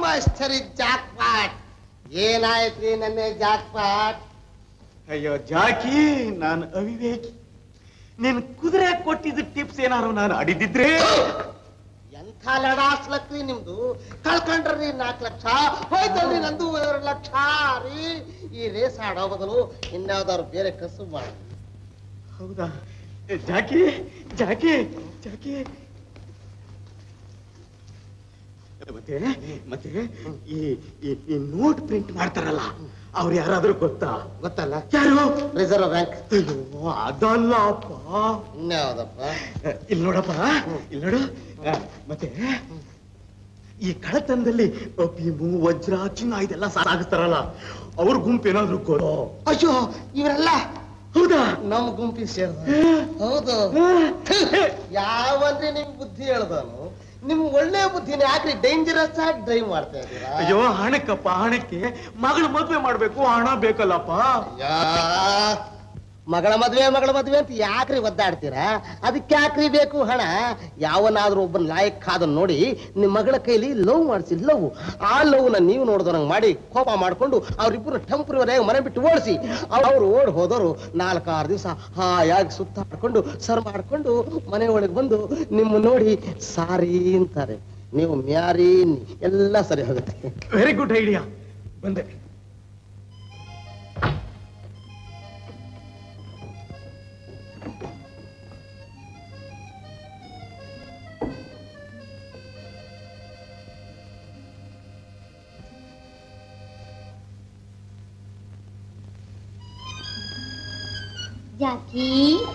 ಮಾಸ್ತರಿ Jack pot ಏನಾಯ್ತ್ರಿ ನನ್ನ Jack pot ಅಯ್ಯೋ ಜಾಕಿ ನಾನು ಅವಿವೇಕಿ ನೀನ್ ಕುದುರೆ ಕೊಟ್ಟಿದ್ದ ಟಿಪ್ಸ್ ಏನಾರು ನಾನು ಅಡಿದಿದ್ರೆ ಎಂಥ ಲಡಾಸ್ಲಕ್ರಿ ನಿಮ್ದು ಕಳ್ಕೊಂಡ್ರಿ ನಾಲ್ಕು ಲಕ್ಷ ಹೋಯ್ತಲ್ರಿ ನಂದು ಎರಡು ಲಕ್ಷ ರೀ ಈ ರೇಸ್ ಆಡೋ ಬದಲು ಇನ್ಯಾವ್ದಾದ್ರು ಬೇರೆ ಕಸು ಮಾಡಿ ಹೌದಾ ಏ, ಜಾಕಿ ಜಾಕಿ ಜಾಕಿ ಮತ್ತೆ ಮತ್ತೆ ಈ ಈ- ಈ ನೋಟ್ ಪ್ರಿಂಟ್ ಮಾಡ್ತಾರಲ್ಲ ಅವ್ರು ಯಾರಾದ್ರೂ ಗೊತ್ತಾ ಗೊತ್ತಲ್ಲ ಯಾರು ರಿಸರ್ವ್ ಬ್ಯಾಂಕ್ ಅಯ್ಯೋ ಅದಲ್ಲಪ್ಪ ಇನ್ಯಾವ್ದಪ್ಪ ಇಲ್ಲಿ ನೋಡಪ್ಪ ಇಲ್ಲಿ ನೋಡು ಆ, ಮತ್ತೆ ಈ ಕಳತನದಲ್ಲಿ ಭೀಮು ವಜ್ರ ಚಿನ್ನ ಇದೆಲ್ಲ ಸಾಗಿಸ್ತಾರಲ್ಲ ಅವ್ರ ಗುಂಪು ಏನಾದ್ರು ಕೊಡೋ ಅಯ್ಯೋ ಇವರೆಲ್ಲ ಹೌದಾ ನಮ್ ಗುಂಪಿಗೆ ಸೇರ್ದ ಹೌದು ಯಾವಂದ್ರೆ ನಿಮ್ ಬುದ್ಧಿ ಹೇಳ್ದಾನು ನಿಮ್ ಒಳ್ಳೆ ಬುದ್ಧಿನ ಯಾಕ್ರಿ ಡೇಂಜರಸ್ ಆಗಿ ಡ್ರೈವ್ ಮಾಡ್ತಾ ಇದ್ದೀರಾ ಅಯ್ಯೋ ಹಣಕ್ಕಪ್ಪ ಹಣಕ್ಕೆ ಮಗಳ ಮದ್ವೆ ಮಾಡ್ಬೇಕು ಹಣ ಬೇಕಲ್ಲಪ್ಪ ಯಾ. ಮಗಳ ಮದ್ವೆ ಮಗಳ ಮದ್ವೆ ಅಂತ ಯಾಕ್ರಿ ಒದ್ದಾಡ್ತೀರಾ ಅದಕ್ಕೆ ಯಾಕ್ರಿ ಬೇಕು ಹಣ ಯಾವನಾದ್ರೂ ಒಬ್ಬನ ಲಾಯಕ್ ಅದನ್ನ ನೋಡಿ ನಿಮ್ ಮಗಳ ಕೈಲಿ ಲವ್ ಮಾಡಿಸಿ ಲವ್ ಆ ಲವ್ ನ ನೀವು ನೋಡಿದಂಗ್ ಮಾಡಿ ಕೋಪ ಮಾಡ್ಕೊಂಡು ಅವ್ರಿಬ್ರು ಟೆಂಪ್ರವರಿಯಾಗಿ ಮನೆ ಬಿಟ್ಟು ಓಡಿಸಿ ಅವ್ರು ಓಡ್ ಹೋದವರು ನಾಲ್ಕಾರು ದಿವಸ ಹಾಯಾಗಿ ಸುತ್ತಾಡ್ಕೊಂಡು ಸರ್ ಮಾಡ್ಕೊಂಡು ಮನೆ ಒಳಗೆ ಬಂದು ನಿಮ್ಮ ನೋಡಿ ಸಾರಿ ಅಂತಾರೆ ನೀವು ಮ್ಯಾರಿ ಎಲ್ಲ ಸರಿ ಹೋಗುತ್ತೆ ವೆರಿ ಗುಡ್ ಐಡಿಯಾ ಬಂದೆ ಜಾಕಿ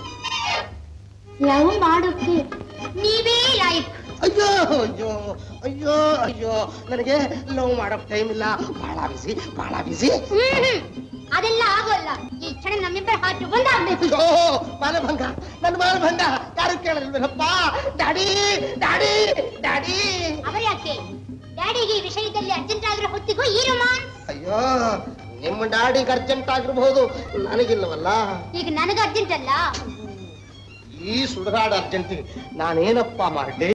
ಲವ್ ಮಾಡೋಕೆ ನೀವೇ ಲೈಕ್ ಅಯ್ಯೋ ಅಯ್ಯೋ ಅಯ್ಯೋ ಅಯ್ಯೋ ನನಗೆ ಲವ್ ಮಾಡಕ್ ಟೈಮ್ ಇಲ್ಲ ಬಹಳ ಬಿಸಿ ಬಹಳ ಬಿಸಿ ಅದೆಲ್ಲ ಆಗೋಲ್ಲ ಈ ಕ್ಷಣ ನಮ್ಮಿಬ್ಬರ ಹಾಟು ಒಂದಾಗ್ಬೇಕು ಅಯ್ಯೋ ಮಾನಭಂಗ ನನ್ನ ಮಾನಭಂಗ ಯಾರು ಕೇಳಲಿಲ್ವೇನಪ್ಪ ಡ್ಯಾಡಿ ಡ್ಯಾಡಿ ಡ್ಯಾಡಿ ಅವರ್ಯಾಕೆ ಡ್ಯಾಡಿಗೆ ಈ ವಿಷಯದಲ್ಲಿ ಅರ್ಜೆಂಟ್ ಆದ್ರೆ ಹೊತ್ತಿಗೂ ಈ ರೊಮಾನ್ಸ್ ಅಯ್ಯೋ ನಿಮ್ಮ ಡ್ಯಾಡಿಗೆ ಅರ್ಜೆಂಟ್ ಆಗಿರ್ಬಹುದು ನನಗಿಲ್ಲವಲ್ಲ ಈಗ ನನಗೆ ಅರ್ಜೆಂಟ್ ಅಲ್ಲ ಈ ಸುಡುಗಾಡ ಅರ್ಜೆಂಟಿಗೆ ನಾನೇನಪ್ಪ ಮಾಡಿ